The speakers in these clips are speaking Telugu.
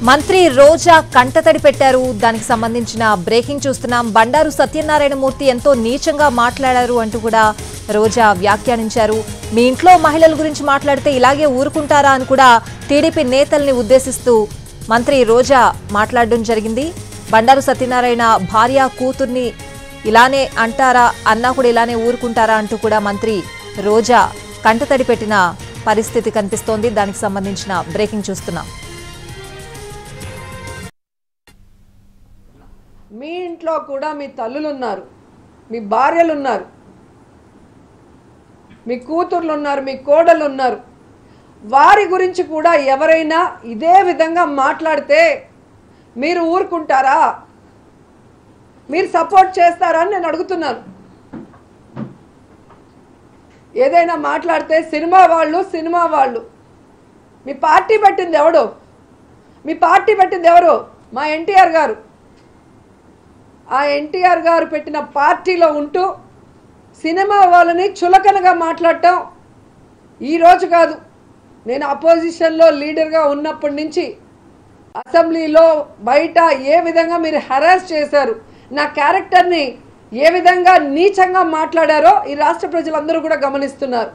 మంత్రి రోజా కంటతడి పెట్టారు దానికి సంబంధించిన బ్రేకింగ్ చూస్తున్నాం బండారు సత్యనారాయణ మూర్తి ఎంతో నీచంగా మాట్లాడారు అంటూ కూడా రోజా వ్యాఖ్యానించారు మీ ఇంట్లో మహిళల గురించి మాట్లాడితే ఇలాగే ఊరుకుంటారా అని కూడా టీడీపీ నేతల్ని ఉద్దేశిస్తూ మంత్రి రోజా మాట్లాడడం జరిగింది బండారు సత్యనారాయణ భార్య కూతుర్ని ఇలానే అంటారా అన్నా కూడా ఇలానే ఊరుకుంటారా అంటూ కూడా మంత్రి రోజా కంటతడి పెట్టిన పరిస్థితి కనిపిస్తోంది దానికి సంబంధించిన బ్రేకింగ్ చూస్తున్నాం మీ ఇంట్లో కూడా మీ తల్లులు ఉన్నారు మీ భార్యలు ఉన్నారు మీ కూతుర్లు ఉన్నారు మీ కోడలు ఉన్నారు వారి గురించి కూడా ఎవరైనా ఇదే విధంగా మాట్లాడితే మీరు ఊరుకుంటారా మీరు సపోర్ట్ చేస్తారా అని నేను అడుగుతున్నాను ఏదైనా మాట్లాడితే సినిమా వాళ్ళు సినిమా వాళ్ళు మీ పార్టీ పెట్టింది ఎవడు మీ పార్టీ పెట్టింది ఎవరు మా ఎన్టీఆర్ గారు ఆ ఎన్టీఆర్ గారు పెట్టిన పార్టీలో ఉంటూ సినిమా వాళ్ళని చులకనగా మాట్లాడటం ఈరోజు కాదు నేను అపోజిషన్లో లీడర్గా ఉన్నప్పటి నుంచి అసెంబ్లీలో బయట ఏ విధంగా మీరు హెరాస్ చేశారు నా క్యారెక్టర్ని ఏ విధంగా నీచంగా మాట్లాడారో ఈ రాష్ట్ర ప్రజలందరూ కూడా గమనిస్తున్నారు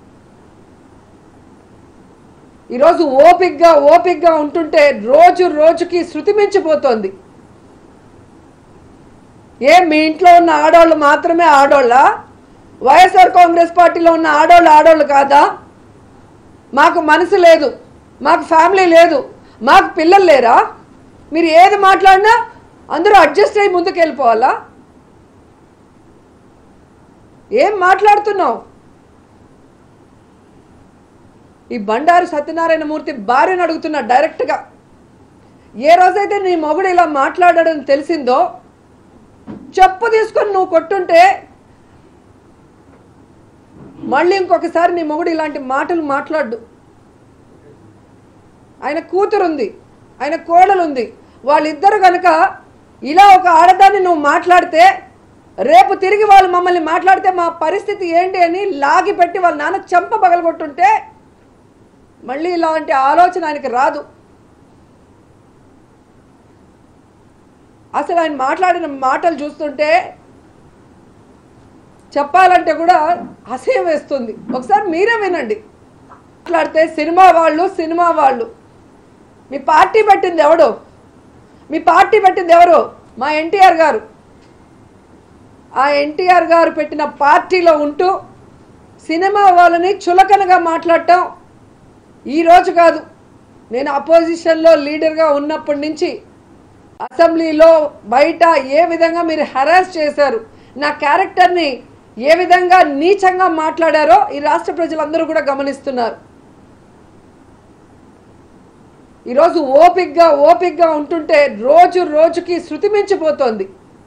ఈరోజు ఓపిక్గా ఓపిక్గా ఉంటుంటే రోజు రోజుకి శృతి మించిపోతోంది ఏ మీ ఇంట్లో ఉన్న ఆడవాళ్ళు మాత్రమే ఆడోళ్ళ వైఎస్ఆర్ కాంగ్రెస్ పార్టీలో ఉన్న ఆడోళ్ళు ఆడోళ్ళు కాదా మాకు మనసు లేదు మాకు ఫ్యామిలీ లేదు మాకు పిల్లలు లేరా మీరు ఏది మాట్లాడినా అందరూ అడ్జస్ట్ అయ్యి ముందుకు వెళ్ళిపోవాలా ఏం మాట్లాడుతున్నావు ఈ బండారు సత్యనారాయణ మూర్తి భార్యను అడుగుతున్నా డైరెక్ట్గా ఏ రోజైతే నీ మొగుడు ఇలా మాట్లాడడం తెలిసిందో చెప్పు తీసుకొని నువ్వు కొట్టుంటే మళ్ళీ ఇంకొకసారి నీ మొగుడు ఇలాంటి మాటలు మాట్లాడు ఆయన కూతురు ఉంది ఆయన కోడలు ఉంది వాళ్ళిద్దరు కనుక ఇలా ఒక ఆడదాన్ని నువ్వు మాట్లాడితే రేపు తిరిగి వాళ్ళు మమ్మల్ని మాట్లాడితే మా పరిస్థితి ఏంటి అని లాగి పెట్టి వాళ్ళ నాన్న చెంప పగలగొట్టుంటే మళ్ళీ ఇలాంటి ఆలోచన ఆయనకి రాదు అసలు ఆయన మాట్లాడిన మాటలు చూస్తుంటే చెప్పాలంటే కూడా అసహ్యం వేస్తుంది ఒకసారి మీరే వినండి మాట్లాడితే సినిమా వాళ్ళు సినిమా వాళ్ళు మీ పార్టీ పెట్టింది ఎవడు మీ పార్టీ పెట్టింది ఎవరు మా ఎన్టీఆర్ గారు ఆ ఎన్టీఆర్ గారు పెట్టిన పార్టీలో ఉంటూ సినిమా వాళ్ళని చులకనగా మాట్లాడటం ఈరోజు కాదు నేను అపోజిషన్లో లీడర్గా ఉన్నప్పటి నుంచి అసెంబ్లీలో బయట ఏ విధంగా మీరు హెరాస్ చేశారు నా క్యారెక్టర్ని ఏ విధంగా నీచంగా మాట్లాడారో ఈ రాష్ట్ర ప్రజలందరూ కూడా గమనిస్తున్నారు ఈరోజు ఓపిక్గా ఓపిక్గా ఉంటుంటే రోజు రోజుకి శృతి మించిపోతోంది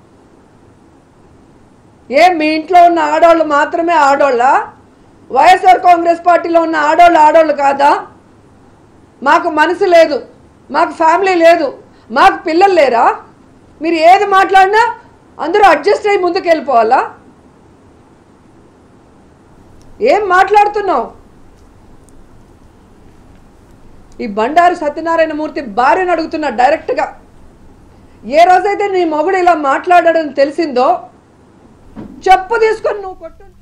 ఏ మీ ఇంట్లో ఉన్న ఆడవాళ్ళు మాత్రమే ఆడోళ్ళ వైఎస్ఆర్ కాంగ్రెస్ పార్టీలో ఉన్న ఆడోళ్ళు ఆడోళ్ళు కాదా మాకు మనసు లేదు మాకు ఫ్యామిలీ లేదు మాకు పిల్లలు లేరా మీరు ఏది మాట్లాడినా అందరూ అడ్జస్ట్ అయ్యి ముందుకు వెళ్ళిపోవాలా ఏం మాట్లాడుతున్నావు ఈ బండారు సత్యనారాయణ మూర్తి భార్యను అడుగుతున్నా డైరెక్ట్గా ఏ రోజైతే నీ మొగుడు ఇలా మాట్లాడడం తెలిసిందో చెప్పు తీసుకొని నువ్వు కొట్టు